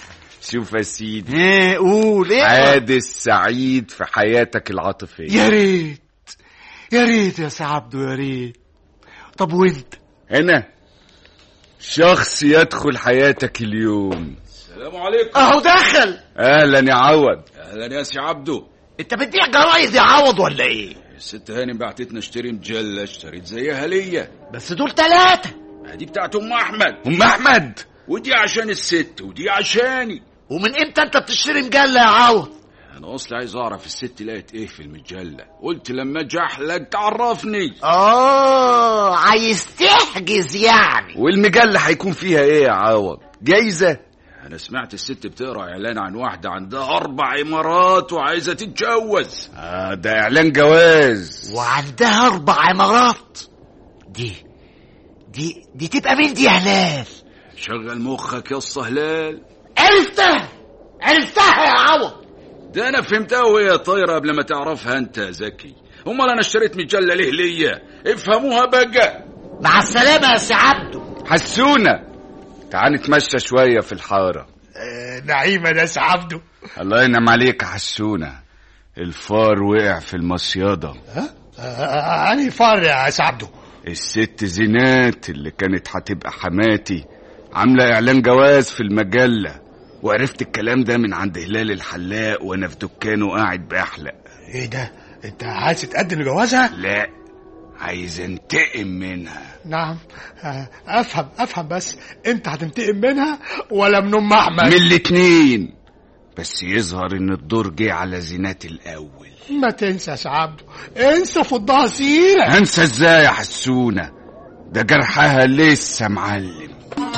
شوف يا سيدي ايه قول ايه حادث سعيد في حياتك العاطفية يا ريت يا ريت يا سي عبده يا ريت طب وانت هنا شخص يدخل حياتك اليوم السلام عليكم اهو دخل اهلا يا عوض اهلا يا سي عبده انت بتبيع جرايد يا عوض ولا ايه الست هانم بعتتنا اشتري مجله اشتريت زيها ليا بس دول ثلاثة دي بتاعت ام احمد ام احمد ودي عشان الست ودي عشاني ومن امتى انت بتشتري مجلة يا عوض انا اصلي عايز اعرف الست لقت ايه في المجله قلت لما اجي احلق تعرفني اه عايز تحجز يعني والمجلة هيكون فيها ايه يا عوض جايزة انا سمعت الست بتقرا اعلان عن واحده عندها اربع امارات وعايزه تتجوز آه ده اعلان جواز وعندها اربع عمارات دي دي دي تبقى مين دي يا هلال شغل مخك يا اسطى هلال عرفتها عرفتها يا عوض ده انا فهمتها وهي طايره قبل ما تعرفها انت يا زكي امال انا اشتريت مجله ليه ليا افهموها بقى مع السلامة يا سي عبده حسونا تعال نتمشى شوية في الحارة آه نعيمة يا سي عبده الله ينعم عليك يا حسونا الفار وقع في المصيادة ها آه أنا فار يا سي عبده الست زينات اللي كانت هتبقى حماتي عاملة إعلان جواز في المجلة وعرفت الكلام ده من عند هلال الحلاق وأنا في دكانه قاعد بحلق ايه ده انت عايز تتقدم لجوازها لا عايز انتقم منها نعم آه، افهم افهم بس انت هتنتقم منها ولا من ام احمد من الاتنين بس يظهر ان الدور جه على زينات الاول ما تنسى يا سي عبده انسى فضها سيرة هنسى ازاي يا حسونة ده جرحها لسه معلم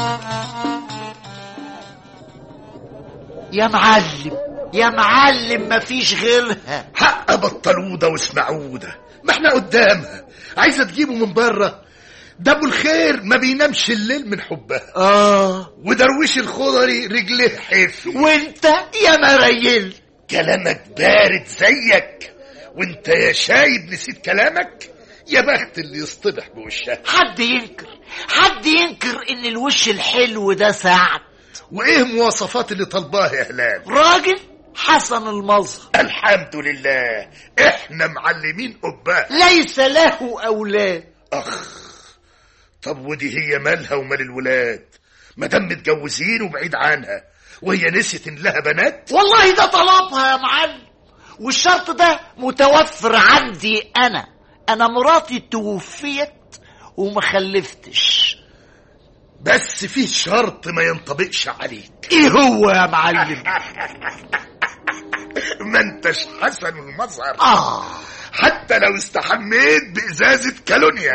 يا معلم يا معلم مفيش غيرها حق بطلوده واسمعوده ما احنا قدامها عايزه تجيبه من بره ده ابو الخير ما بينامش الليل من حبها اه ودرويش الخضري رجليه حفي وانت يا مريل كلامك بارد زيك وانت يا شايب نسيت كلامك يا بخت اللي يصطبح بوشها حد ينكر حد ينكر ان الوش الحلو ده سعد وايه مواصفات اللي طلباه يا هلال راجل حسن المظهر الحمد لله احنا معلمين قباه ليس له اولاد اخ طب ودي هي مالها ومال الولاد ما دام متجوزين وبعيد عنها وهي نسيت ان لها بنات والله ده طلبها يا معلم والشرط ده متوفر عندي انا انا مراتي توفيت وما خلفتش بس في شرط ما ينطبقش عليك ايه هو يا معلم ما انتش حسن المظهر اه حتى لو استحميت بإزازة كالونيا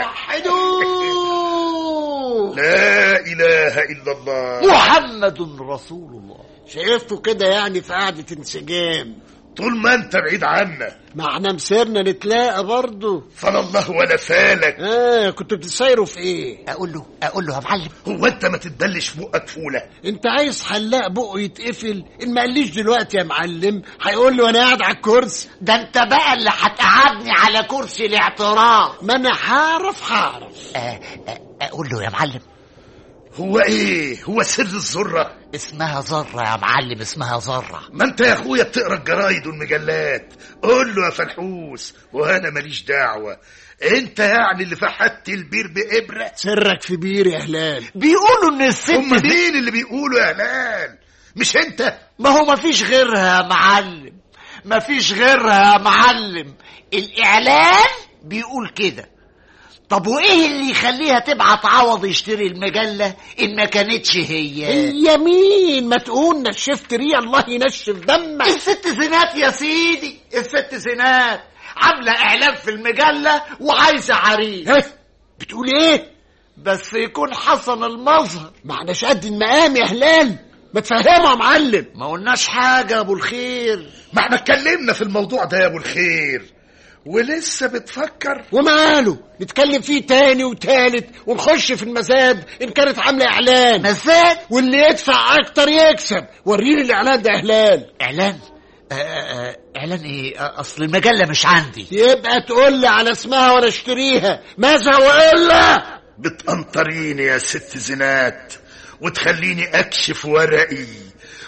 وحدوه لا إله إلا الله محمد رسول الله شايفته كده يعني في قعدة انسجام طول ما انت بعيد عنا ما احنا مسيرنا نتلاقى برضه فلا الله ولا فالك اه كنتوا بتسايروا في ايه اقول له اقول له يا معلم هو انت ما تتبلش بقك فولة انت عايز حلاق بقه يتقفل ان ما قاليش دلوقتي يا معلم هيقول له انا قاعد على الكرسي ده انت بقى اللي هتقعدني على كرسي الاعتراف ما انا هعرف هعرف آه آه اقول له يا معلم هو ايه هو سر الذرة اسمها ذرة يا معلم اسمها ذرة ما انت يا اخويا بتقرا الجرايد والمجلات قول له يا فلحوس وانا ماليش دعوة انت يعني اللي فحت البير بإبرة سرك في بير يا هلال بيقولوا ان الست هم دي مين اللي بيقولوا يا هلال مش انت ما هو مفيش غيرها يا معلم مفيش غيرها يا معلم الاعلان بيقول كده طب وايه اللي يخليها تبعت عوض يشتري المجله ان ما كانتش هي هي مين ما تقول نشفت ريا الله ينشف دمك الست زينات يا سيدي الست زينات عامله اعلان في المجله وعايزه عريس ها بتقول ايه بس يكون حسن المظهر ما احناش قد المقام يا هلال ما تفهمه يا معلم ما قلناش حاجه يا ابو الخير ما احنا اتكلمنا في الموضوع ده يا ابو الخير ولسه بتفكر وماله نتكلم فيه تاني وتالت ونخش في المزاد ان كانت عامله اعلان مزاد واللي يدفع اكتر يكسب وريني الاعلان ده يا هلال اعلان آه، آه، اعلان ايه آه، اصل المجله مش عندي يبقى تقول لي على اسمها وانا اشتريها ماذا والا بتقنطريني يا ست زينات وتخليني اكشف ورقي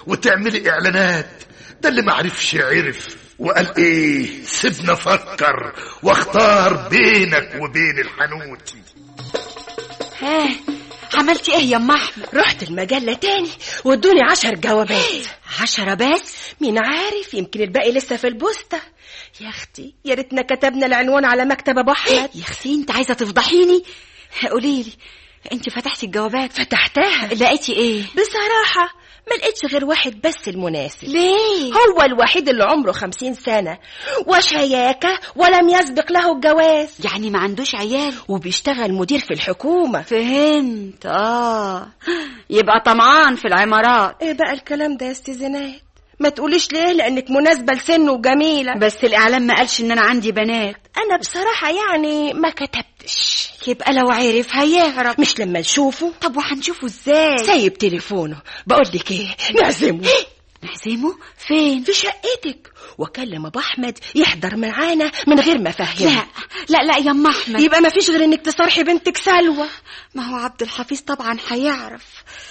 وتعملي اعلانات ده اللي معرفش عرف وقال ايه سيبنا افكر واختار بينك وبين الحنوتي ها عملتي ايه يا ام احمد رحت المجلة تاني وادوني عشر جوابات عشرة بس مين عارف يمكن الباقي لسه في البوسطة يا اختي يا ريتنا كتبنا العنوان على مكتب ابو احمد يا اختي انت عايزه تفضحيني قولي لي انت فتحتي الجوابات فتحتها لقيتي ايه بصراحة ما لقيتش غير واحد بس المناسب ليه هو الوحيد اللي عمره خمسين سنة وشياكة ولم يسبق له الجواز يعني ما عندوش عيال وبيشتغل مدير في الحكومة فهمت اه يبقى طمعان في العمارات ايه بقى الكلام ده يا استاذنات ما تقوليش ليه لانك مناسبة لسنه وجميلة بس الاعلام ما قالش ان انا عندي بنات انا بصراحة يعني ما كتبتش يبقى لو عرف هيهرب مش لما نشوفه طب وهنشوفه ازاي سايب تليفونه بقول لك ايه نعزمه نعزمه فين في شقتك واكلم ابو احمد يحضر معانا من غير ما افهمه لا لا لا يا ام احمد يبقى ما فيش غير انك تصارحي بنتك سلوى ما هو عبد الحفيظ طبعا هيعرف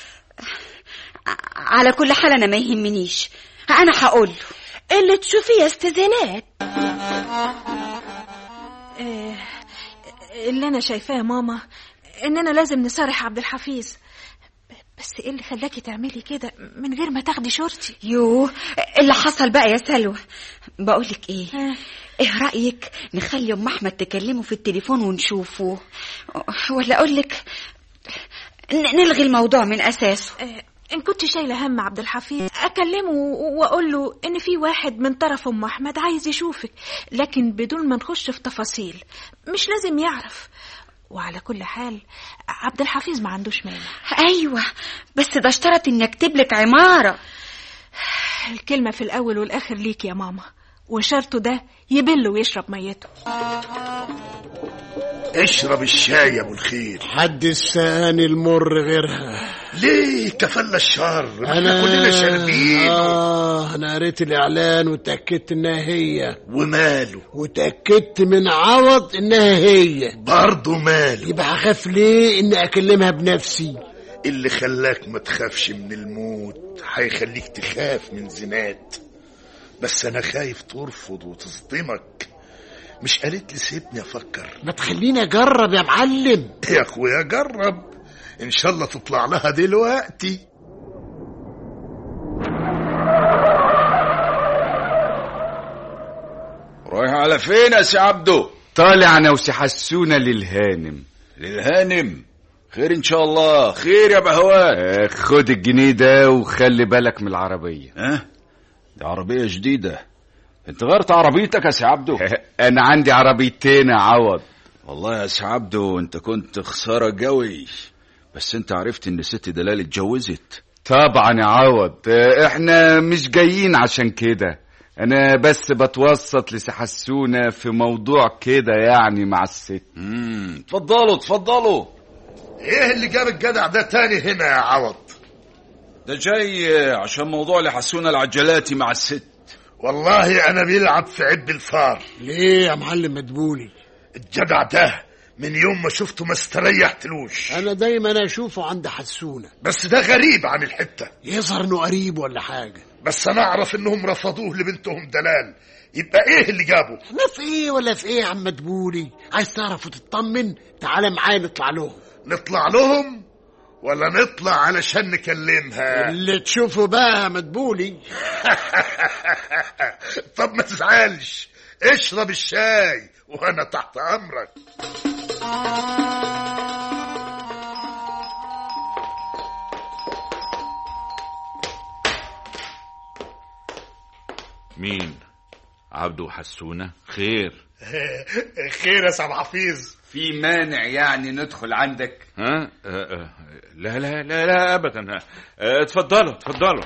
على كل حال انا ما يهمنيش انا هقول له اللي تشوفيه يا استاذنات آه، اللي انا شايفاه يا ماما اننا لازم نصارح عبد الحفيظ بس ايه اللي خلاكي تعملي كده من غير ما تاخدي شورتي يوه اللي حصل بقى يا سلوى بقولك ايه آه. ايه رأيك نخلي ام احمد تكلمه في التليفون ونشوفه ولا اقولك ن- نلغي الموضوع من اساسه آه، ان كنت شايله هم عبد الحفيظ اكلمه و- واقول له ان في واحد من طرف ام احمد عايز يشوفك لكن بدون ما نخش في تفاصيل مش لازم يعرف وعلى كل حال عبد الحفيظ ما عندوش مانع ايوه بس ده اشترط اني اكتب لك عماره الكلمه في الاول والاخر ليك يا ماما وشرطه ده يبل ويشرب ميته اشرب الشاي يا ابو الخير حد السقاني المر غيرها ليه كفلنا الشر ما انا احنا كلنا شاربين اه انا قريت الاعلان وتاكدت انها هي وماله وتاكدت من عوض انها هي برضه ماله يبقى هخاف ليه اني اكلمها بنفسي اللي خلاك ما تخافش من الموت هيخليك تخاف من زنات بس انا خايف ترفض وتصدمك مش قالت لي سيبني افكر ما تخليني اجرب يا معلم يا اخويا جرب ان شاء الله تطلع لها دلوقتي رايح على فين يا سي عبدو طالع انا وسي حسونه للهانم للهانم خير ان شاء الله خير يا بهوات آه، خد الجنيه ده وخلي بالك من العربيه ها دي عربيه جديده انت غيرت عربيتك يا سي عبدو انا عندي عربيتين يا عوض والله يا سي عبدو انت كنت خساره قوي بس انت عرفت ان ست دلال اتجوزت طبعا يا عوض آه، احنا مش جايين عشان كده انا بس بتوسط لسي حسونه في موضوع كده يعني مع الست امم اتفضلوا اتفضلوا ايه اللي جاب الجدع ده تاني هنا يا عوض ده جاي عشان موضوع اللي حسونا العجلاتي مع الست والله انا بيلعب في عب الفار ليه يا معلم مدبولي الجدع ده من يوم ما شفته ما استريحتلوش انا دايما اشوفه عند حسونه بس ده غريب عن الحته يظهر انه قريب ولا حاجه بس انا اعرف انهم رفضوه لبنتهم دلال يبقى ايه اللي جابه احنا في ايه ولا في ايه يا عم مدبولي عايز تعرف وتطمن تعالى معايا نطلع لهم نطلع لهم ولا نطلع علشان نكلمها اللي تشوفه بقى يا مدبولي طب ما تزعلش اشرب الشاي وانا تحت امرك مين عبده وحسونة خير خير يا سعد حفيظ في مانع يعني ندخل عندك ها آه، آه، لا لا لا لا ابدا آه، اتفضلوا اتفضلوا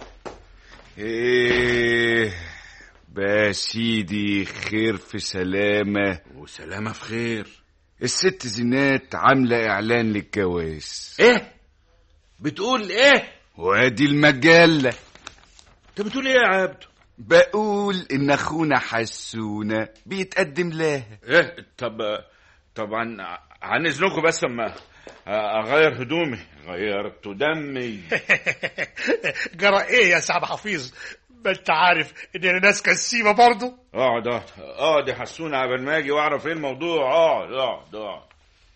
ايه بسيدي خير في سلامة وسلامة في خير الست زينات عاملة اعلان للجواز ايه بتقول ايه وادي المجلة انت بتقول ايه يا عبده بقول ان اخونا حسونة بيتقدم لها ايه طب طبعا عن اذنكم بس اما اغير هدومي غيرت دمي جرى ايه يا سعد حفيظ ما انت عارف اننا ناس كسيبه برضه اقعد اقعد اقعد يا حسون قبل ما اجي واعرف ايه الموضوع اقعد اقعد اقعد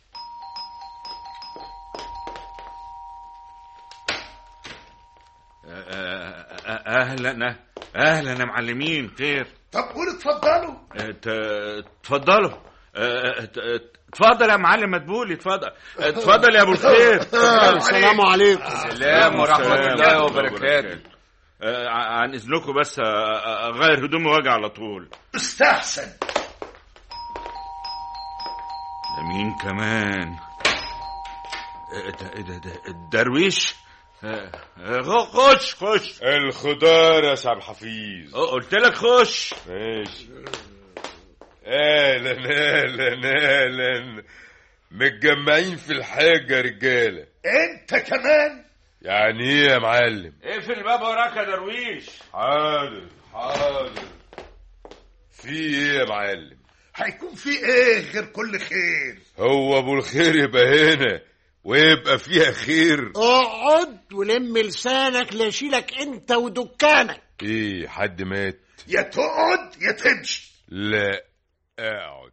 اهلا اهلا يا معلمين خير طب قول اتفضلوا ات- اتفضلوا اه، ات- ات- اتفضل يا معلم مدبولي اتفضل اتفضل يا ابو الخير السلام عليكم السلام ورحمه الله وبركاته اه، ع- عن اذنكم بس اه، اه، اغير هدومي واجي على طول استحسن ده مين كمان اه، ده ايه ده ده الدرويش اه، اه، خش خش الخضار يا سعد حفيظ اه، قلت لك خش ماشي اهلا اهلا اهلا متجمعين في الحاجة يا رجالة انت كمان يعني ايه يا معلم اقفل الباب وراك يا درويش حاضر حاضر في ايه يا معلم هيكون في ايه غير كل خير هو ابو الخير يبقى هنا ويبقى فيها خير اقعد ولم لسانك لاشيلك انت ودكانك ايه حد مات يا تقعد يا تمشي لا اقعد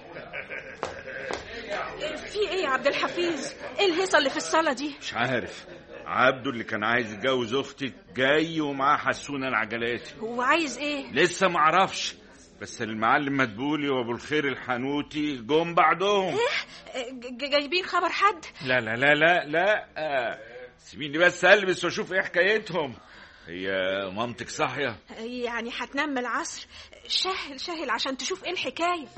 في ايه يا عبد الحفيظ ايه الهيصه اللي في الصاله دي مش عارف عبده اللي كان عايز يتجوز اختي جاي ومعاه حسونه العجلاتي هو عايز ايه لسه ما اعرفش بس المعلم مدبولي وابو الخير الحنوتي جم بعدهم ج- ج- جايبين خبر حد لا لا لا لا لا آه، سيبيني بس البس واشوف ايه حكايتهم هي مامتك صاحيه يعني هتنام من العصر شهل شهل عشان تشوف ايه الحكايه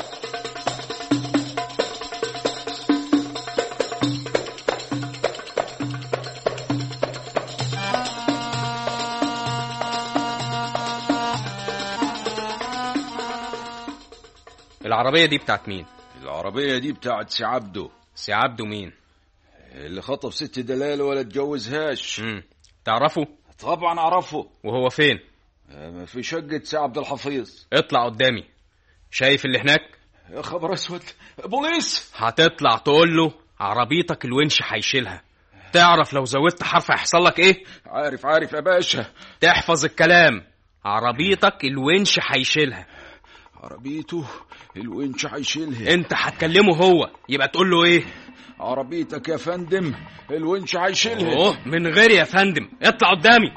العربية دي بتاعت مين؟ العربية دي بتاعت سي عبده سي عبده مين؟ اللي خطف ست دلال ولا اتجوزهاش مم. تعرفه؟ طبعا اعرفه وهو فين؟ آه، في شقة سي عبد الحفيظ اطلع قدامي شايف اللي هناك؟ يا خبر اسود بوليس هتطلع تقول له عربيتك الونش هيشيلها تعرف لو زودت حرف هيحصل لك ايه؟ عارف عارف يا باشا تحفظ الكلام عربيتك الونش هيشيلها عربيته الونش هيشيلها انت هتكلمه هو يبقى تقول له ايه؟ عربيتك يا فندم الونش هيشيلها اوه من غير يا فندم اطلع قدامي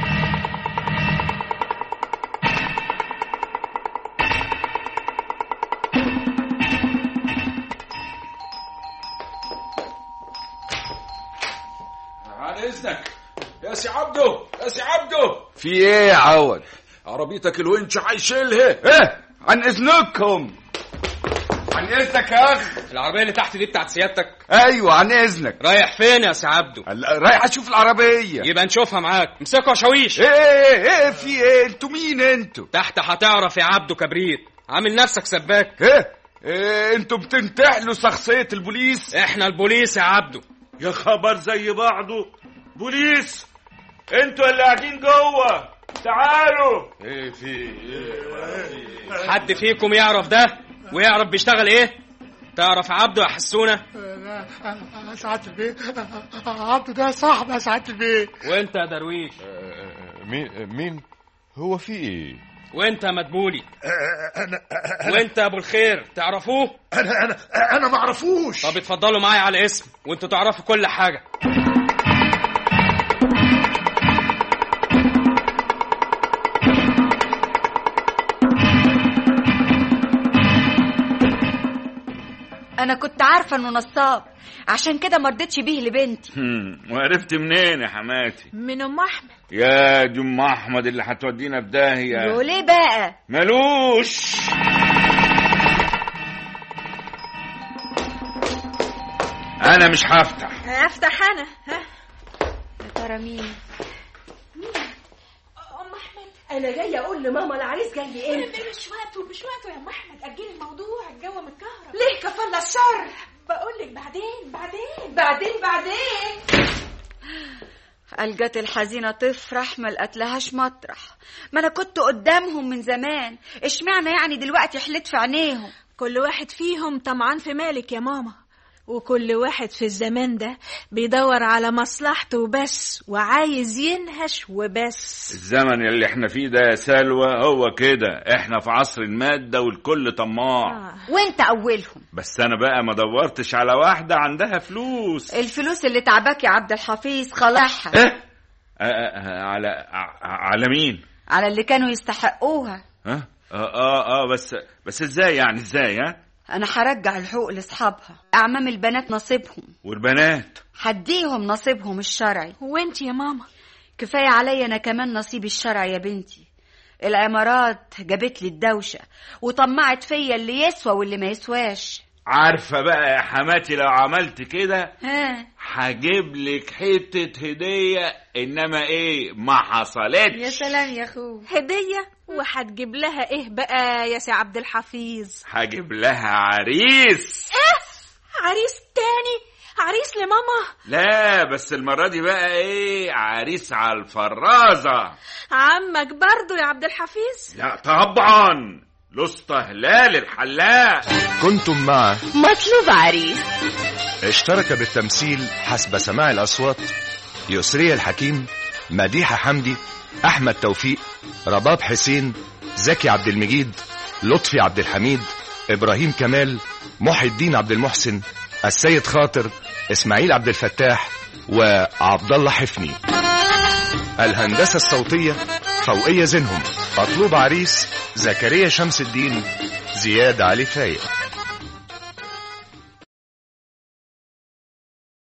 عن اذنك يا سي عبده يا سي عبده في ايه يا عوض عربيتك الونش هيشيلها ايه عن اذنكم عن اذنك يا اخ العربية اللي تحت دي بتاعت سيادتك ايوه عن اذنك رايح فين يا سي عبده؟ رايح اشوف العربية يبقى نشوفها معاك امسكوا يا شاويش ايه ايه ايه في ايه انتوا مين انتوا تحت هتعرف يا عبده كبريت عامل نفسك سباك ايه ايه انتوا بتنتحلوا شخصية البوليس احنا البوليس يا عبده يا خبر زي بعضه بوليس انتوا اللي قاعدين جوه تعالوا ايه في ايه حد فيكم يعرف ده ويعرف بيشتغل ايه تعرف عبده يا حسونه لا يا سعادة البيه عبده ده صاحبي يا سعادة البيه وانت يا درويش آه، مين مين هو في ايه وانت يا مدبولي آه، انا انا وانت يا ابو الخير تعرفوه انا انا, أنا ما اعرفوش طب اتفضلوا معايا على الاسم وانتوا تعرفوا كل حاجه انا كنت عارفه انه نصاب عشان كده ما رضيتش بيه لبنتي هم، وعرفت منين يا حماتي من ام احمد يا دي ام احمد اللي هتودينا في داهيه وليه بقى ملوش انا مش هفتح افتح انا ها يا ترى مين ام احمد انا جايه اقول لماما العريس جاي امتى مش وقته مش وقته يا ام احمد اجلي الموضوع الجو متكهرب ليه كفلنا الشر بقول لك بعدين بعدين بعدين بعدين الجت الحزينة تفرح ما لقتلهاش مطرح ما انا كنت قدامهم من زمان اشمعنى يعني دلوقتي حلت في عينيهم كل واحد فيهم طمعان في مالك يا ماما وكل واحد في الزمان ده بيدور على مصلحته وبس وعايز ينهش وبس الزمن اللي احنا فيه ده يا سلوى هو كده احنا في عصر المادة والكل طماع وانت اولهم بس انا بقى ما دورتش على واحدة عندها فلوس الفلوس اللي تعباك يا عبد الحفيظ خلاحها ايه آه، آه، على ع- على مين على اللي كانوا يستحقوها ها اه اه اه بس بس ازاي يعني ازاي ها انا هرجع الحقوق لاصحابها اعمام البنات نصيبهم والبنات هديهم نصيبهم الشرعي وانت يا ماما كفايه عليا انا كمان نصيبي الشرعي يا بنتي العمارات جابت لي الدوشه وطمعت فيا اللي يسوى واللي ما يسواش عارفة بقى يا حماتي لو عملت كده ها هجيب لك حتة هدية انما ايه ما حصلتش يا سلام يا اخو هدية وهتجيب لها ايه بقى يا سي عبد الحفيظ هجيب لها عريس ايه عريس تاني عريس لماما لا بس المرة دي بقى ايه عريس على الفرازة عمك برضو يا عبد الحفيظ لا طبعا لسطى هلال الحلاق كنتم مع مطلوب عريس اشترك بالتمثيل حسب سماع الأصوات يسرية الحكيم مديحة حمدي أحمد توفيق رباب حسين زكي عبد المجيد لطفي عبد الحميد إبراهيم كمال محي الدين عبد المحسن السيد خاطر إسماعيل عبد الفتاح وعبد الله حفني الهندسة الصوتية فوقية زينهم مطلوب عريس زكريا شمس الدين زياد علي فايق